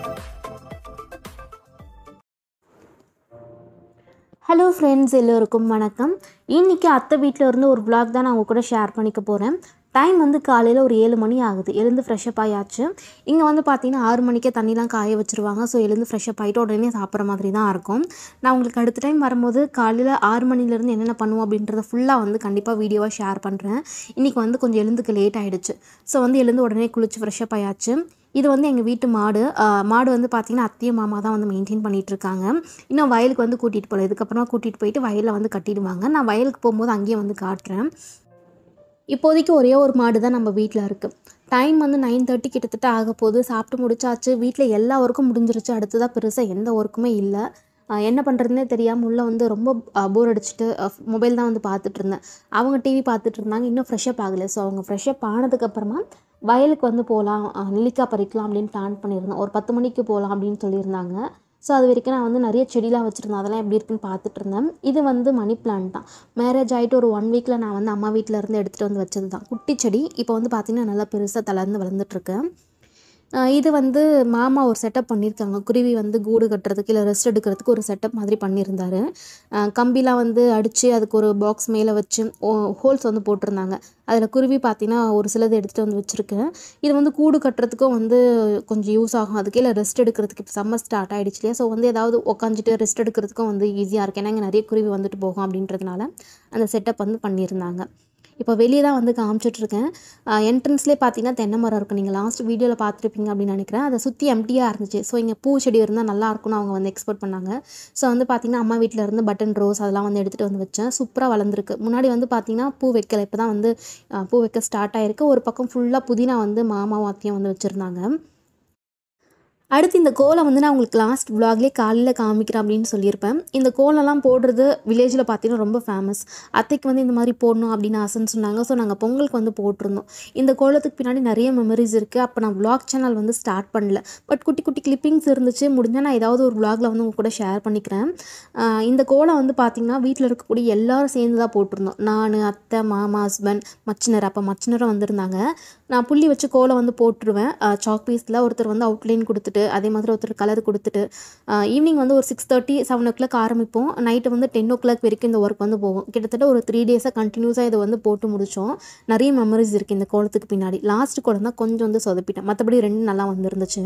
hello friends எல்லோருக்கும் வணக்கம் இன்றைக்கி அத்தை வீட்டில் இருந்து ஒரு vlog தான் நான் உங்க கூட ஷேர் பண்ணிக்க போகிறேன் டைம் வந்து காலையில் ஒரு ஏழு மணி ஆகுது எழுந்து ஃப்ரெஷ்அப் ஆயாச்சு இங்கே வந்து பார்த்தீங்கன்னா ஆறு மணிக்கே தண்ணிலாம் காய வச்சுருவாங்க ஸோ எழுந்து ஃப்ரெஷ்அப் ஆகிட்டு உடனே சாப்பிட்ற மாதிரி தான் இருக்கும் நான் உங்களுக்கு அடுத்த டைம் வரும்போது காலையில் ஆறு மணிலேருந்து என்னென்ன பண்ணுவோம் அப்படின்றத ஃபுல்லாக வந்து கண்டிப்பாக வீடியோவாக ஷேர் பண்ணுறேன் இன்றைக்கி வந்து கொஞ்சம் எழுந்துக்கு லேட் ஆகிடுச்சு ஸோ வந்து எழுந்து உடனே குளிச்சு ஃப்ரெஷ்அப் ஆயாச்சு இது வந்து எங்கள் வீட்டு மாடு ஆஹ் மாடு வந்து பார்த்திங்கன்னா அத்தையும் மாமா தான் வந்து மெயின்டைன் பண்ணிகிட்டு இருக்காங்க இன்னும் வயலுக்கு வந்து கூட்டிகிட்டு போகல இதுக்கப்புறமா கூட்டிகிட்டு போயிட்டு வயலில் வந்து கட்டிடுவாங்க நான் வயலுக்கு போகும்போது அங்கேயே வந்து காட்டுறேன் இப்போதைக்கு ஒரே ஒரு மாடு தான் நம்ம வீட்டில் இருக்குது டைம் வந்து நைன் தேர்ட்டி கிட்டத்தட்ட ஆக போகுது சாப்பிட்டு முடிச்சாச்சு வீட்டில் எல்லா ஒர்க்கும் முடிஞ்சிருச்சு அடுத்ததாக பெருசாக எந்த ஒர்க்குமே இல்லை ஆஹ் என்ன பண்ணுறதுனே தெரியாமல் உள்ளே வந்து ரொம்ப போர் அடிச்சுட்டு மொபைல் தான் வந்து பார்த்துட்டு இருந்தேன் அவங்க டிவி பார்த்துட்டு இருந்தாங்க இன்னும் ஃப்ரெஷ்அப் ஆகலை ஸோ அவங்க ஃப்ரெஷ்அப் ஆனதுக்கப்புறமா வயலுக்கு வந்து போகலாம் நெல்லிக்காய் பறிக்கலாம் அப்படின்னு பிளான் பண்ணியிருந்தேன் ஒரு பத்து மணிக்கு போகலாம் அப்படின்னு சொல்லியிருந்தாங்க ஸோ அது வரைக்கும் நான் வந்து நிறைய செடிலாம் வச்சுருந்தேன் அதெல்லாம் எப்படி இருக்குன்னு பார்த்துட்டு இருந்தேன் இது வந்து மணி பிளான்ட் தான் மேரேஜ் ஆகிட்டு ஒரு ஒன் வீக்கில் நான் வந்து அம்மா வீட்டில் இருந்து எடுத்துகிட்டு வந்து வச்சது தான் குட்டி செடி இப்போ வந்து பார்த்திங்கன்னா நல்லா பெருசாக தளர்ந்து வளர்ந்துட்டுருக்கு ஆஹ் இது வந்து மாமா ஒரு செட்டப் பண்ணியிருக்காங்க குருவி வந்து கூடு கட்டுறதுக்கு இல்லை ரெஸ்ட் எடுக்கிறதுக்கு ஒரு செட்டப் மாதிரி பண்ணியிருந்தாரு ஆஹ் கம்பிலாம் வந்து அடித்து அதுக்கு ஒரு பாக்ஸ் மேலே வச்சு ஹோல்ஸ் வந்து போட்டிருந்தாங்க அதில் குருவி பார்த்தீங்கன்னா ஒரு சிலது எடுத்துகிட்டு வந்து வச்சுருக்கேன் இது வந்து கூடு கட்டுறதுக்கும் வந்து கொஞ்சம் யூஸ் ஆகும் அதுக்கு இல்லை ரெஸ்ட் எடுக்கிறதுக்கு இப்போ சம்மர் ஸ்டார்ட் ஆகிடுச்சு இல்லையா ஸோ வந்து ஏதாவது உட்காந்துட்டு ரெஸ்ட் எடுக்கிறதுக்கும் வந்து ஈஸியாக இருக்குது ஏன்னா இங்கே நிறைய குருவி வந்துட்டு போகும் அப்படின்றதுனால அந்த செட்டப் வந்து பண்ணியிருந்தாங்க இப்போ வெளியே தான் வந்து காமிச்சிட்ருக்கேன் என்ட்ரன்ஸ்லேயே பார்த்தீங்கன்னா தென்னை மரம் இருக்கும் நீங்கள் லாஸ்ட் வீடியோவில் பார்த்துருப்பீங்க அப்படின்னு நினைக்கிறேன் அதை சுற்றி எம்டியாக இருந்துச்சு ஸோ இங்கே பூ செடி இருந்தால் நல்லா இருக்கும்னு அவங்க வந்து எக்ஸ்பெக்ட் பண்ணாங்க ஸோ வந்து பார்த்திங்கன்னா அம்மா வீட்டில் இருந்து பட்டன் ரோஸ் அதெல்லாம் வந்து எடுத்துகிட்டு வந்து வச்சேன் சூப்பராக வளர்ந்துருக்கு முன்னாடி வந்து பார்த்திங்கன்னா பூ வைக்கல இப்போ தான் வந்து அஹ், பூ வைக்க ஸ்டார்ட் ஆயிருக்கு ஒரு பக்கம் ஃபுல்லாக புதினா வந்து மாமாவும் அத்தையும் வந்து வச்சுருந்தாங்க அடுத்து இந்த கோலம் வந்து நான் உங்களுக்கு லாஸ்ட் vlogலேயே காலையில் காமிக்கிறேன் அப்படின்னு சொல்லியிருப்பேன் இந்த கோலம்லாம் போடுறது வில்லேஜில் பார்த்தீங்கன்னா ரொம்ப ஃபேமஸ் அத்தைக்கு வந்து இந்த மாதிரி போடணும் அப்படின்னு ஆசைன்னு சொன்னாங்க ஸோ நாங்கள் பொங்கலுக்கு வந்து போட்டிருந்தோம் இந்த கோலத்துக்கு பின்னாடி நிறைய மெமரிஸ் இருக்குது அப்போ நான் vlog சேனல் வந்து ஸ்டார்ட் பண்ணல பட் குட்டி குட்டி கிளிப்பிங்ஸ் இருந்துச்சு முடிஞ்சால் நான் ஏதாவது ஒரு vlogல வந்து உங்க கூட ஷேர் பண்ணிக்கிறேன் ஆஹ் இந்த கோலம் வந்து பார்த்திங்கன்னா வீட்டில் இருக்கக்கூடிய எல்லாரும் சேர்ந்து தான் போட்டிருந்தோம் நான் அத்தை மாமா ஹஸ்பண்ட் மச்சினர் அப்போ மச்சினரும் வந்திருந்தாங்க நான் புள்ளி வச்சு கோலம் வந்து போட்டுருவேன் சாக் பீஸில் ஒருத்தர் வந்து அவுட்லைன் கொடுத்துட்டு அதே மாதிரி ஒருத்தர் கலர் கொடுத்துட்டு ஈவினிங் வந்து ஒரு six thirty seven o'clock ஆரம்பிப்போம் நைட்டு வந்து டென் ஓ கிளாக் வரைக்கும் இந்த ஒர்க் வந்து போகும் கிட்டத்தட்ட ஒரு த்ரீ டேஸாக கண்டினியூஸாக இதை வந்து போட்டு முடித்தோம் நிறைய மெமரிஸ் இருக்குது இந்த கோலத்துக்கு பின்னாடி லாஸ்ட் கோலம் தான் கொஞ்சம் வந்து சொதப்பிட்டேன் மற்றபடி ரெண்டு நல்லா வந்துருந்துச்சு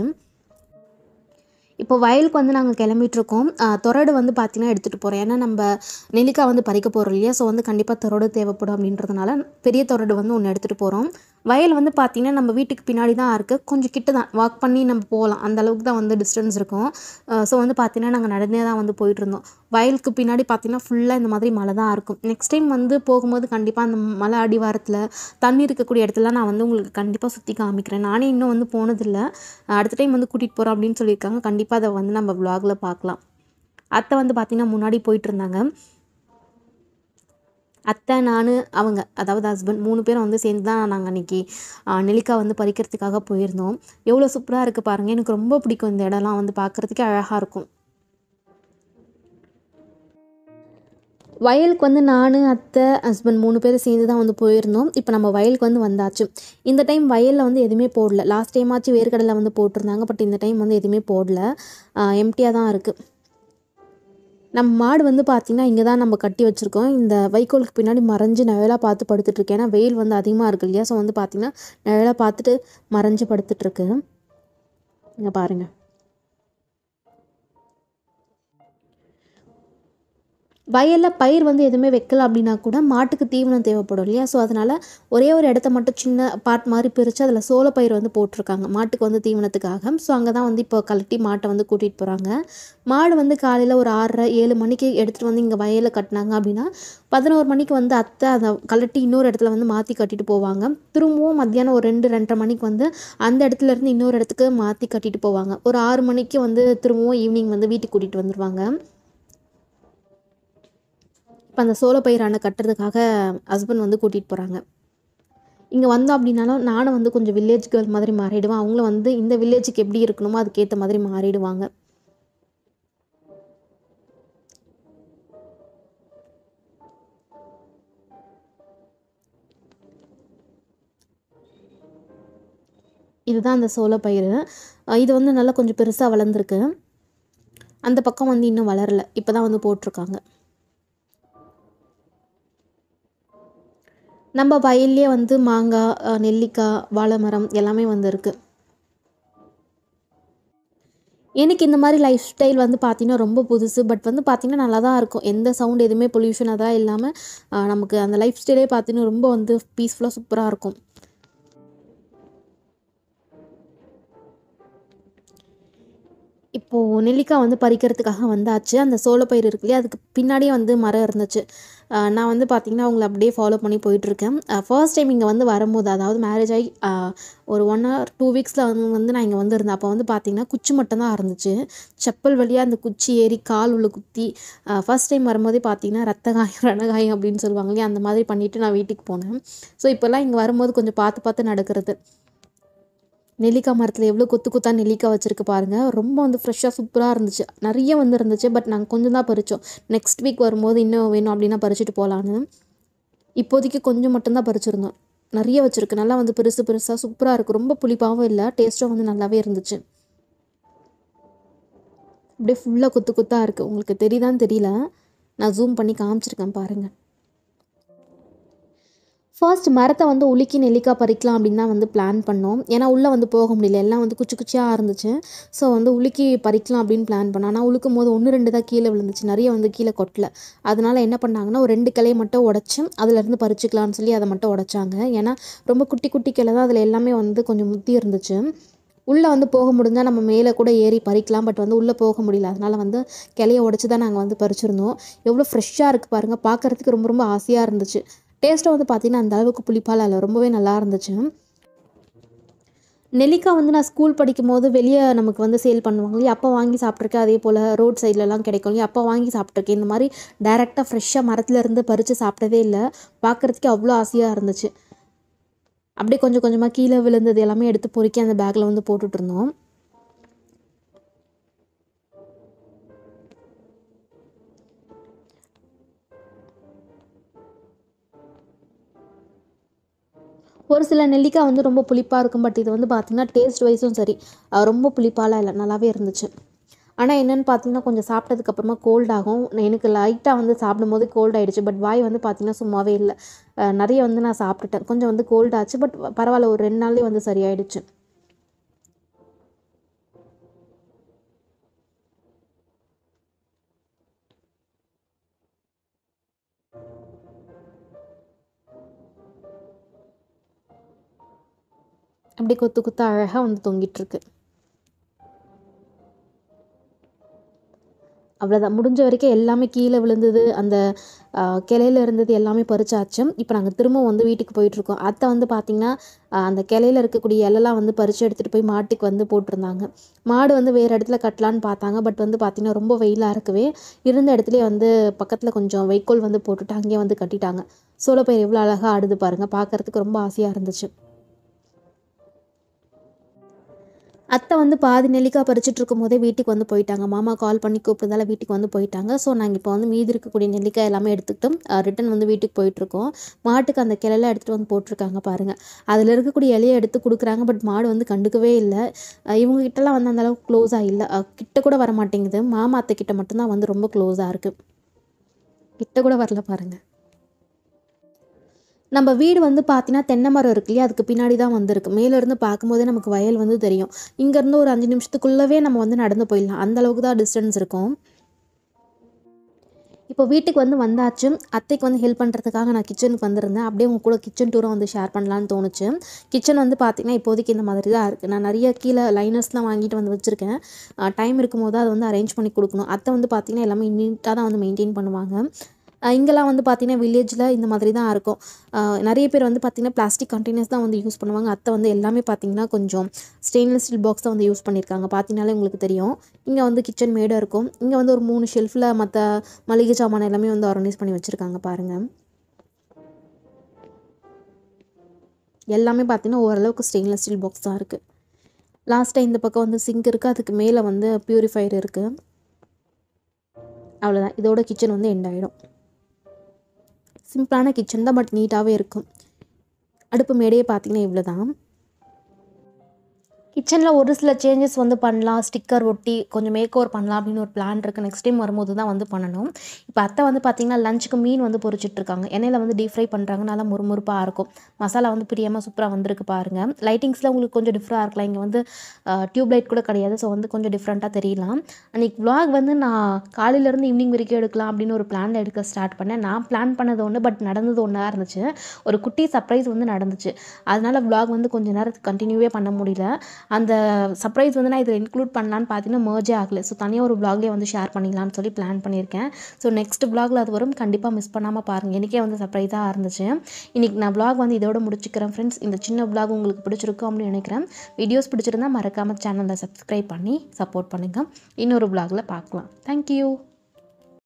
இப்போ வயலுக்கு வந்து நாங்கள் கிளம்பிட்டுருக்கோம் தொரடு வந்து பார்த்திங்கன்னா எடுத்துகிட்டு போகிறோம் ஏன்னா நம்ம நெல்லிக்காய் வந்து பறிக்க போகிறோம் இல்லையா ஸோ வந்து கண்டிப்பாக தொரடு தேவைப்படும் அப்படின்றதுனால பெரிய தொரடு வந்து ஒன்று எடுத்துகிட்டு போகிறோம் வயல் வந்து பார்த்திங்கன்னா நம்ம வீட்டுக்கு பின்னாடி தான் இருக்குது கொஞ்சம் கிட்ட தான் வாக் பண்ணி நம்ம போகலாம் அந்த அளவுக்கு தான் வந்து டிஸ்டன்ஸ் இருக்கும் ஸோ வந்து பார்த்திங்கன்னா நாங்கள் நடந்தே தான் வந்து போயிட்டு இருந்தோம் வயலுக்கு பின்னாடி பார்த்திங்கன்னா ஃபுல்லாக இந்த மாதிரி மழை தான் இருக்கும் நெக்ஸ்ட் டைம் வந்து போகும்போது கண்டிப்பாக அந்த மலை அடிவாரத்தில் தண்ணி இருக்கக்கூடிய இடத்துல நான் வந்து உங்களுக்கு கண்டிப்பாக சுற்றி காமிக்கிறேன் நானே இன்னும் வந்து போனதில்லை அடுத்த டைம் வந்து கூட்டிகிட்டு போகிறோம் அப்படின்னு சொல்லியிருக்காங்க கண்டிப்பாக அதை வந்து நம்ம vlogல பார்க்கலாம் அத்தை வந்து பார்த்திங்கன்னா முன்னாடி போயிட்டு இருந்தாங்க அத்தை நான் அவங்க அதாவது ஹஸ்பண்ட் மூணு பேரும் வந்து சேர்ந்து தான் நாங்கள் அன்றைக்கி நெல்லிக்காய் வந்து பறிக்கிறதுக்காக போயிருந்தோம் எவ்வளோ சூப்பராக இருக்குது பாருங்கள் எனக்கு ரொம்ப பிடிக்கும் இந்த இடம்லாம் வந்து பார்க்குறதுக்கே அழகாக இருக்கும் வயலுக்கு வந்து நான் அத்தை ஹஸ்பண்ட் மூணு பேர் சேர்ந்து தான் வந்து போயிருந்தோம் இப்போ நம்ம வயலுக்கு வந்து வந்தாச்சு இந்த டைம் வயலில் வந்து எதுவுமே போடல லாஸ்ட் டைமாச்சும் வேர்க்கடலை வந்து போட்டிருந்தாங்க பட் இந்த டைம் வந்து எதுவுமே போடல எம்டியாக தான் இருக்குது நம்ம மாடு வந்து பார்த்திங்கன்னா இங்கே தான் நம்ம கட்டி வச்சுருக்கோம் இந்த வைக்கோலுக்கு பின்னாடி மறைஞ்சு நிழலாக பார்த்து படுத்துட்ருக்கு ஏன்னா வெயில் வந்து அதிகமாக இருக்கு இல்லையா ஸோ வந்து பார்த்திங்கன்னா நிழலாக பார்த்துட்டு மறைஞ்சு படுத்துட்ருக்கு இங்கே பாருங்கள் வயலில் பயிர் வந்து எதுவுமே வைக்கல அப்படின்னா கூட மாட்டுக்கு தீவனம் தேவைப்படும் இல்லையா ஸோ அதனால் ஒரே ஒரு இடத்த மட்டும் சின்ன பார்ட் மாதிரி பிரித்து அதில் சோளப்பயிர் வந்து போட்டிருக்காங்க மாட்டுக்கு வந்து தீவனத்துக்காக ஸோ அங்கே தான் வந்து இப்போ கழட்டி மாட்டை வந்து கூட்டிகிட்டு போகிறாங்க மாடு வந்து காலையில் ஒரு ஆறரை ஏழு மணிக்கு எடுத்துகிட்டு வந்து இங்கே வயலில் கட்டினாங்க அப்படின்னா பதினோரு மணிக்கு வந்து அத்தை அதை கழட்டி இன்னொரு இடத்துல வந்து மாற்றி கட்டிட்டு போவாங்க திரும்பவும் மத்தியானம் ஒரு ரெண்டு ரெண்டரை மணிக்கு வந்து அந்த இடத்துல இருந்து இன்னொரு இடத்துக்கு மாற்றி கட்டிட்டு போவாங்க ஒரு ஆறு மணிக்கு வந்து திரும்பவும் ஈவினிங் வந்து வீட்டுக்கு கூட்டிகிட்டு வந்துடுவாங்க இப்போ அந்த சோளப்பயிரான கட்டுறதுக்காக ஹஸ்பண்ட் வந்து கூட்டிகிட்டு போகிறாங்க இங்கே வந்தோம் அப்படின்னாலும் நானும் வந்து கொஞ்சம் வில்லேஜ் கேர்ள் மாதிரி மாறிடுவேன் அவங்களும் வந்து இந்த வில்லேஜுக்கு எப்படி இருக்கணுமோ அதுக்கேற்ற மாதிரி மாறிடுவாங்க இதுதான் அந்த சோளப்பயிறு அஹ் இது வந்து நல்லா கொஞ்சம் பெருசாக வளர்ந்துருக்கு அந்த பக்கம் வந்து இன்னும் வளரல இப்போ தான் வந்து போட்டிருக்காங்க நம்ம வயல்லே வந்து மாங்காய் அஹ் நெல்லிக்காய் வாழை மரம் எல்லாமே வந்து இருக்குது எனக்கு இந்த மாதிரி லைஃப் ஸ்டைல் வந்து பார்த்தீங்கன்னா ரொம்ப புதுசு பட் வந்து பார்த்தீங்கன்னா நல்லா தான் இருக்கும் எந்த சவுண்ட் எதுவுமே பொல்யூஷன் அதெல்லாம் இல்லாமல் ஆஹ் நமக்கு அந்த லைஃப் ஸ்டைலே பார்த்தீங்கன்னா ரொம்ப வந்து பீஸ்ஃபுல்லாக சூப்பராக இருக்கும் இப்போது நெல்லிக்காய் வந்து பறிக்கிறதுக்காக வந்தாச்சு அந்த சோளப்பயிர் இருக்கு இல்லையா அதுக்கு பின்னாடியே வந்து மரம் இருந்துச்சு ஆஹ் நான் வந்து பார்த்திங்கன்னா அவங்கள அப்படியே ஃபாலோ பண்ணி போயிட்டுருக்கேன் ஃபர்ஸ்ட் டைம் இங்கே வந்து வரும்போது அதாவது மேரேஜ் ஆகி ஆஹ் ஒரு ஒன் ஆர் டூ வீக்ஸில் வந்து வந்து நான் இங்கே வந்திருந்தேன் அப்போ வந்து பார்த்திங்கன்னா குச்சி மட்டும்தான் இருந்துச்சு செப்பல் வழியாக அந்த குச்சி ஏறி கால் உள்ள குத்தி ஃபர்ஸ்ட் டைம் வரும்போதே பார்த்தீங்கன்னா ரத்த காயம் ரணகாயம் அப்படின்னு சொல்லுவாங்க இல்லையா அந்த மாதிரி பண்ணிவிட்டு நான் வீட்டுக்கு போனேன் ஸோ இப்போல்லாம் இங்கே வரும்போது கொஞ்சம் பார்த்து பார்த்து நடக்கிறது நெல்லிக்காய் மரத்தில் எவ்வளோ கொத்து கொத்தா நெல்லிக்காய் வச்சுருக்கு பாருங்கள் ரொம்ப வந்து ஃப்ரெஷ்ஷாக சூப்பராக இருந்துச்சு நிறைய வந்து இருந்துச்சு பட் நாங்கள் கொஞ்சம் தான் பறித்தோம் நெக்ஸ்ட் வீக் வரும்போது இன்னும் வேணும் அப்படின்னா பறிச்சுட்டு போகலான்னு இப்போதைக்கு கொஞ்சம் மட்டும்தான் பறிச்சிருந்தோம் நிறைய வச்சுருக்கு நல்லா வந்து பெருசு பெருசாக சூப்பராக இருக்குது ரொம்ப புளிப்பாகவும் இல்லை டேஸ்ட்டும் வந்து நல்லாவே இருந்துச்சு அப்படியே ஃபுல்லாக கொத்து கொத்தாக இருக்குது உங்களுக்கு தெரியுதான்னு தெரியல நான் ஜூம் பண்ணி காமிச்சிருக்கேன் பாருங்கள் ஃபர்ஸ்ட் மரத்தை வந்து உலுக்கி நெல்லிக்காய் பறிக்கலாம் அப்படின்னு தான் வந்து பிளான் பண்ணோம் ஏன்னா உள்ளே வந்து போக முடியல எல்லாம் வந்து குச்சி குச்சியாக இருந்துச்சு ஸோ வந்து உலுக்கி பறிக்கலாம் அப்படின்னு பிளான் பண்ணோம் ஆனால் உழுக்கும் போது ஒன்று ரெண்டு தான் கீழே விழுந்துச்சு நிறைய வந்து கீழே கொட்டல அதனால என்ன பண்ணாங்கன்னா ஒரு ரெண்டு கிளையை மட்டும் உடச்சி அதுலேருந்து பறிச்சுக்கலாம்னு சொல்லி அதை மட்டும் உடைச்சாங்க ஏன்னா ரொம்ப குட்டி குட்டி கிளை தான் அதில் எல்லாமே வந்து கொஞ்சம் முத்தி இருந்துச்சு உள்ளே வந்து போக முடிஞ்சால் நம்ம மேலே கூட ஏறி பறிக்கலாம் பட் வந்து உள்ளே போக முடியல அதனால் வந்து கிளைய உடச்சி தான் நாங்கள் வந்து பறிச்சிருந்தோம் எவ்வளோ ஃப்ரெஷ்ஷாக இருக்குது பாருங்கள் பார்க்குறதுக்கு ரொம்ப ரொம்ப ஆசையாக இருந்துச்சு டேஸ்ட்டும் வந்து பார்த்திங்கன்னா அந்த அளவுக்கு புளிப்பாலாம் இல்லை ரொம்பவே நல்லா இருந்துச்சு நெல்லிக்காய் வந்து நான் ஸ்கூல் படிக்கும் போது வெளியே நமக்கு வந்து சேல் பண்ணுவாங்க இல்லையா அப்போ வாங்கி சாப்பிட்ருக்கேன் அதே போல் ரோட் சைட்லலாம் கிடைக்கும் இல்லையா அப்போ வாங்கி சாப்பிட்ருக்கேன் இந்த மாதிரி டைரெக்டாக ஃப்ரெஷ்ஷாக மரத்துலேருந்து பறித்து சாப்பிட்டதே இல்லை பார்க்குறதுக்கே அவ்வளோ ஆசையாக இருந்துச்சு அப்படியே கொஞ்சம் கொஞ்சமாக கீழே விழுந்தது எல்லாமே எடுத்து பொறுக்கி அந்த பேக்கில் வந்து போட்டுட்டு இருந்தோம் ஒரு சில நெல்லிக்காய் வந்து ரொம்ப புளிப்பாக இருக்கும் பட் இது வந்து பார்த்திங்கன்னா டேஸ்ட் வைஸும் சரி அஹ் ரொம்ப புளிப்பாலாம் இல்லை நல்லாவே இருந்துச்சு ஆனால் என்னென்னு பார்த்தீங்கன்னா கொஞ்சம் சாப்பிட்டதுக்கப்புறமா கோல்ட் ஆகும் எனக்கு லைட்டாக வந்து சாப்பிடும்போது கோல்ட் ஆகிடுச்சு பட் வாய் வந்து பார்த்திங்கன்னா சும்மாவே இல்லை அஹ் நிறைய வந்து நான் சாப்பிட்டுட்டேன் கொஞ்சம் வந்து கோல்ட் ஆச்சு பட் பரவாயில்ல ஒரு ரெண்டு நாள்லேயே வந்து சரியாயிடுச்சு அப்படி கொத்து கொத்து அழகாக வந்து தொங்கிட்டு இருக்கு அவ்வளோதான் முடிஞ்ச வரைக்கும் எல்லாமே கீழே விழுந்தது அந்த ஆ, கிளையில இருந்தது எல்லாமே பறிச்சாச்சு இப்போ நாங்கள் திரும்பவும் வந்து வீட்டுக்கு போயிட்டுருக்கோம் அத்தை வந்து பார்த்திங்கன்னா ஆ, அந்த கிளையில இருக்கக்கூடிய இலெல்லாம் வந்து பறித்து எடுத்துகிட்டு போய் மாட்டுக்கு வந்து போட்டிருந்தாங்க மாடு வந்து வேறு இடத்துல கட்டலான்னு பார்த்தாங்க பட் வந்து பார்த்திங்கன்னா ரொம்ப வெயிலாக இருக்கவே இருந்த இடத்துலயே வந்து பக்கத்தில் கொஞ்சம் வைக்கோல் வந்து போட்டுட்டு அங்கேயே வந்து கட்டிட்டாங்க சோளப்பயிர் எவ்வளோ அழகாக ஆடுது பாருங்கள் பார்க்கறதுக்கு ரொம்ப ஆசையாக இருந்துச்சு அத்தை வந்து பாதி நெல்லிக்காய் பறிச்சுட்டு இருக்கும் போதே வீட்டுக்கு வந்து போயிட்டாங்க மாமா கால் பண்ணி கூப்பிட்டதால வீட்டுக்கு வந்து போயிட்டாங்க ஸோ நாங்கள் இப்போ வந்து மீதி இருக்கக்கூடிய நெல்லிக்காய் எல்லாமே எடுத்துக்கிட்டோம் ரிட்டன் வந்து வீட்டுக்கு போயிட்டுருக்கோம் மாட்டுக்கு அந்த கிளையில எடுத்துகிட்டு வந்து போட்டிருக்காங்க பாருங்கள் அதில் இருக்கக்கூடிய இலையை எடுத்து கொடுக்குறாங்க பட் மாடு வந்து கண்டுக்கவே இல்லை அஹ் இவங்க கிட்டலாம் வந்து அந்த அளவுக்கு க்ளோஸாக இல்லை அஹ் கிட்ட கூட வர மாட்டேங்குது மாமா அத்தை கிட்ட மட்டும்தான் வந்து ரொம்ப க்ளோஸாக இருக்குது கிட்ட கூட வரல பாருங்கள் நம்ம வீடு வந்து பார்த்தீங்கன்னா தென்னை மரம் இருக்கு இல்லையா அதுக்கு பின்னாடி தான் வந்திருக்கு மேலேருந்து பார்க்கும்போதே நமக்கு வயல் வந்து தெரியும் இங்கேருந்து ஒரு அஞ்சு நிமிஷத்துக்குள்ளவே நம்ம வந்து நடந்து போயிடலாம் அந்த அளவுக்கு தான் டிஸ்டன்ஸ் இருக்கும் இப்போ வீட்டுக்கு வந்து வந்தாச்சு அத்தைக்கு வந்து ஹெல்ப் பண்ணுறதுக்காக நான் கிச்சனுக்கு வந்திருந்தேன் அப்படியே உங்க கூட கிச்சன் டூரை வந்து ஷேர் பண்ணலான்னு தோணுச்சு கிச்சன் வந்து பார்த்திங்கன்னா இப்போதைக்கு இந்த மாதிரி தான் இருக்குது நான் நிறைய கீழே லைனர்ஸ்லாம் வாங்கிட்டு வந்து வச்சுருக்கேன் டைம் இருக்கும்போது அதை வந்து அரேஞ்ச் பண்ணி கொடுக்கணும் அத்தை வந்து பார்த்திங்கன்னா எல்லாமே நீட்டாக தான் வந்து மெயின்டைன் பண்ணுவாங்க அஹ் இங்கெல்லாம் வந்து பார்த்திங்கன்னா வில்லேஜில் இந்த மாதிரி தான் இருக்கும் அஹ் நிறைய பேர் வந்து பார்த்திங்கன்னா பிளாஸ்டிக் கண்டெய்னர்ஸ் தான் வந்து யூஸ் பண்ணுவாங்க அத்தை வந்து எல்லாமே பார்த்திங்கன்னா கொஞ்சம் ஸ்டெயின்லெஸ் ஸ்டீல் பாக்ஸ் தான் வந்து யூஸ் பண்ணியிருக்காங்க பார்த்தீங்கனாலே உங்களுக்கு தெரியும் இங்கே வந்து கிச்சன் மேடாக இருக்கும் இங்கே வந்து ஒரு மூணு ஷெல்ஃபில் மற்ற மளிகை சாமான் எல்லாமே வந்து ஆர்கனைஸ் பண்ணி வச்சுருக்காங்க பாருங்கள் எல்லாமே பார்த்திங்கன்னா ஓரளவுக்கு ஸ்டெயின்லெஸ் ஸ்டீல் பாக்ஸ் தான் இருக்குது லாஸ்ட்டாக இந்த பக்கம் வந்து சிங்க் இருக்குது அதுக்கு மேலே வந்து பியூரிஃபையர் இருக்குது அவ்வளோதான் இதோட கிச்சன் வந்து எண்ட் ஆகிடும் சிம்பிளான கிச்சன் தான் பட் நீட்டாகவே இருக்கும் அடுப்பு மேடையே பார்த்தீங்கன்னா இவ்வளோ தான் கிச்சனில் ஒரு சில சேஞ்சஸ் வந்து பண்ணலாம் ஸ்டிக்கர் ஒட்டி கொஞ்சம் மேக் ஓவர் பண்ணலாம் அப்படின்னு ஒரு பிளான் இருக்குது நெக்ஸ்ட் டைம் வரும்போது தான் வந்து பண்ணணும் இப்போ அத்தை வந்து பார்த்திங்கன்னா லஞ்சுக்கு மீன் வந்து பொரிச்சிட்டு இருக்காங்க எண்ணெயில் வந்து டீப் ஃப்ரை பண்ணுறாங்க நல்லா முறுமுறுப்பாக இருக்கும் மசாலா வந்து பிரியாமல் சூப்பராக வந்திருக்கு பாருங்கள் லைட்டிங்ஸில் உங்களுக்கு கொஞ்சம் டிஃப்ரெண்டாக இருக்கலாம் இங்கே வந்து டியூப் லைட் கூட கிடையாது ஸோ வந்து கொஞ்சம் டிஃப்ரெண்ட்டாக தெரியலாம் அன்றைக்கி vlog வந்து நான் காலையிலேருந்து ஈவினிங் வரைக்கும் எடுக்கலாம் அப்படின்னு ஒரு பிளானில் எடுக்க ஸ்டார்ட் பண்ணேன் நான் பிளான் பண்ணது ஒன்று பட் நடந்தது ஒன்றா இருந்துச்சு ஒரு குட்டி சர்ப்ரைஸ் வந்து நடந்துச்சு அதனால் vlog வந்து கொஞ்ச நேரத்துக்கு கண்டினியூவே பண்ண முடியல அந்த சர்ப்ரைஸ் வந்து நான் இதில் இன்க்ளூட் பண்ணலான்னு பார்த்தீங்கன்னா merge ஆகலை ஸோ தனியாக ஒரு vlogலேயே வந்து ஷேர் பண்ணிக்கலாம்னு சொல்லி பிளான் பண்ணியிருக்கேன் ஸோ நெக்ஸ்ட் vlogல அது வரும் கண்டிப்பாக மிஸ் பண்ணாமல் பாருங்கள் எனக்கே வந்து சர்ப்ரைஸாக இருந்துச்சு இன்றைக்கி நான் vlog வந்து இதோட முடிச்சுக்கிறேன் ஃப்ரெண்ட்ஸ் இந்த சின்ன vlog உங்களுக்கு பிடிச்சிருக்கும் அப்படின்னு நினைக்கிறேன் வீடியோஸ் பிடிச்சிருந்தா மறக்காமல் சேனலை சப்ஸ்கிரைப் பண்ணி சப்போர்ட் பண்ணுங்கள் இன்னொரு vlogல பார்க்கலாம் தேங்க்யூ